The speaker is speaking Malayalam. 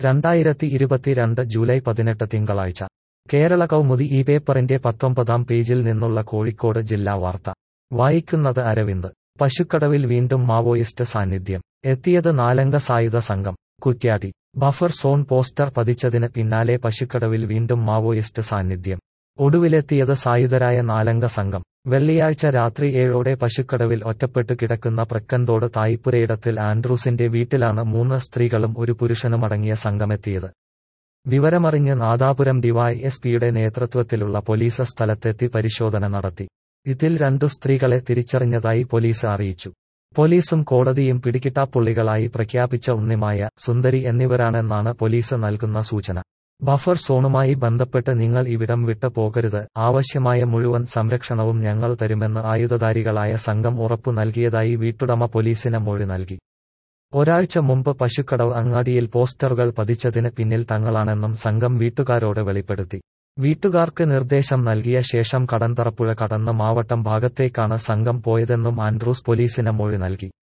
രണ്ടായിരത്തി ഇരുപത്തിരണ്ട് ജൂലൈ പതിനെട്ട് തിങ്കളാഴ്ച കേരള കൗമുദി ഈ പേപ്പറിന്റെ പത്തൊമ്പതാം പേജിൽ നിന്നുള്ള കോഴിക്കോട് ജില്ലാ വാർത്ത വായിക്കുന്നത് അരവിന്ദ് പശുക്കടവിൽ വീണ്ടും മാവോയിസ്റ്റ് സാന്നിധ്യം എത്തിയത് നാലംഗ സായുധ സംഘം കുറ്റ്യാടി ബഫർ സോൺ പോസ്റ്റർ പതിച്ചതിന് പിന്നാലെ പശുക്കടവിൽ വീണ്ടും മാവോയിസ്റ്റ് സാന്നിധ്യം ഒടുവിലെത്തിയത് സായുധരായ നാലംഗ സംഘം വെള്ളിയാഴ്ച രാത്രി ഏഴോടെ പശുക്കടവിൽ ഒറ്റപ്പെട്ടു കിടക്കുന്ന പ്രക്കന്തോട് തായിപ്പുരയിടത്തിൽ ആൻഡ്രൂസിന്റെ വീട്ടിലാണ് മൂന്ന് സ്ത്രീകളും ഒരു പുരുഷനുമടങ്ങിയ സംഘമെത്തിയത് വിവരമറിഞ്ഞ് നാദാപുരം ഡിവൈഎസ്പിയുടെ നേതൃത്വത്തിലുള്ള പോലീസ് സ്ഥലത്തെത്തി പരിശോധന നടത്തി ഇതിൽ രണ്ടു സ്ത്രീകളെ തിരിച്ചറിഞ്ഞതായി പോലീസ് അറിയിച്ചു പോലീസും കോടതിയും പിടികിട്ടാപ്പുള്ളികളായി പ്രഖ്യാപിച്ച ഉണ്ണിമായ സുന്ദരി എന്നിവരാണെന്നാണ് പോലീസ് നൽകുന്ന സൂചന ബഫർ സോണുമായി ബന്ധപ്പെട്ട് നിങ്ങൾ ഇവിടം വിട്ടു പോകരുത് ആവശ്യമായ മുഴുവൻ സംരക്ഷണവും ഞങ്ങൾ തരുമെന്ന് ആയുധധാരികളായ സംഘം ഉറപ്പു നൽകിയതായി വീട്ടുടമ പോലീസിന് മൊഴി നൽകി ഒരാഴ്ച മുമ്പ് പശുക്കടവ് അങ്ങാടിയിൽ പോസ്റ്ററുകൾ പതിച്ചതിന് പിന്നിൽ തങ്ങളാണെന്നും സംഘം വീട്ടുകാരോട് വെളിപ്പെടുത്തി വീട്ടുകാർക്ക് നിർദ്ദേശം നൽകിയ ശേഷം കടന്തറപ്പുഴ കടന്ന് മാവട്ടം ഭാഗത്തേക്കാണ് സംഘം പോയതെന്നും ആൻഡ്രൂസ് പോലീസിന് മൊഴി നൽകി